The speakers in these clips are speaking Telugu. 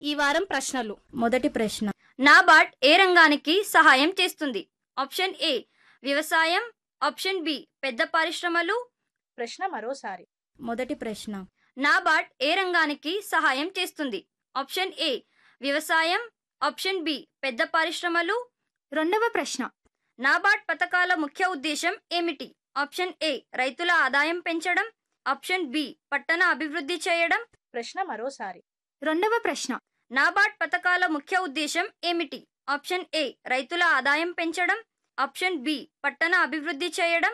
ఈ వారం ప్రశ్నలు మొదటి ప్రశ్న నాబార్డ్ ఏ రంగానికి సహాయం చేస్తుంది ఆప్షన్ ఏ వ్యవసాయం ఆప్షన్ బి పెద్ద పరిశ్రమలు ప్రశ్న మరోసారి మొదటి ప్రశ్న నాబార్డ్ ఏ రంగానికి సహాయం చేస్తుంది ఆప్షన్ ఏ వ్యవసాయం ఆప్షన్ బి పెద్ద పరిశ్రమలు రెండవ ప్రశ్న నాబార్డ్ పథకాల ముఖ్య ఉద్దేశం ఏమిటి ఆప్షన్ ఏ రైతుల ఆదాయం పెంచడం ఆప్షన్ బి పట్టణ అభివృద్ధి చేయడం ప్రశ్న మరోసారి రెండవ ప్రశ్న నాబార్డ్ పథకాల ముఖ్య ఉద్దేశం ఏమిటి ఆప్షన్ ఏ రైతుల ఆదాయం పెంచడం ఆప్షన్ బి పట్టణ అభివృద్ధి చేయడం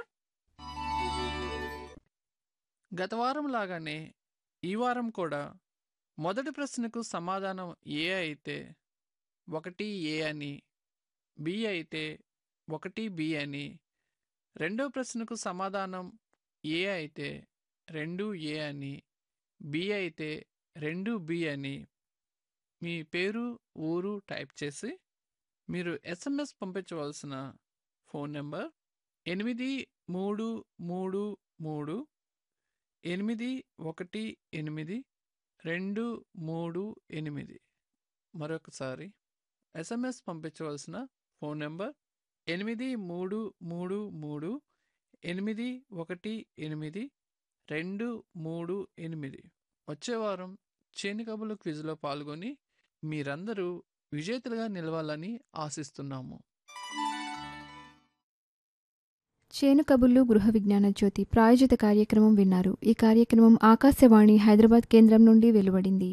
గత వారం లాగానే ఈ వారం కూడా మొదటి ప్రశ్నకు సమాధానం ఏ అయితే ఒకటి ఏ అని బి అయితే ఒకటి బి అని రెండో ప్రశ్నకు సమాధానం ఏ అయితే రెండు ఏ అని బి అయితే రెండు బి అని మీ పేరు ఊరు టైప్ చేసి మీరు ఎస్ఎంఎస్ పంపించవలసిన ఫోన్ నెంబర్ ఎనిమిది మూడు మూడు మూడు ఎనిమిది ఒకటి ఎనిమిది రెండు మూడు ఎనిమిది మరొకసారి ఎస్ఎంఎస్ పంపించవలసిన ఫోన్ నెంబర్ ఎనిమిది మూడు మూడు మూడు ఎనిమిది ఒకటి ఎనిమిది రెండు మూడు ఎనిమిది వచ్చే వారం చేని కబులు క్విజ్లో పాల్గొని మీరందరూ విజేతలుగా నిలవాలని ఆశిస్తున్నాము చేను కబుర్లు గృహ విజ్ఞాన జ్యోతి ప్రాయోజిత కార్యక్రమం విన్నారు ఈ కార్యక్రమం ఆకాశవాణి హైదరాబాద్ కేంద్రం నుండి వెలువడింది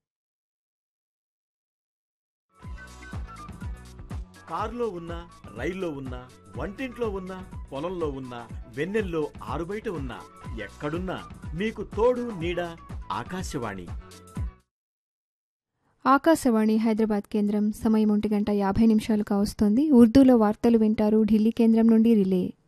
కారులో ఉన్నా రైల్లో ఉన్నా వంటింట్లో ఉన్నా పొలంలో ఉన్నా వెన్నెల్లో ఆరుబయట ఉన్నా ఎక్కడున్నా మీకు తోడు నీడ ఆకాశవాణి ఆకాశవాణి హైదరాబాద్ కేంద్రం సమయం ఒంటి గంట యాభై నిమిషాలు కావస్తోంది ఉర్దూలో వార్తలు వింటారు ఢిల్లీ కేంద్రం నుండి రిలే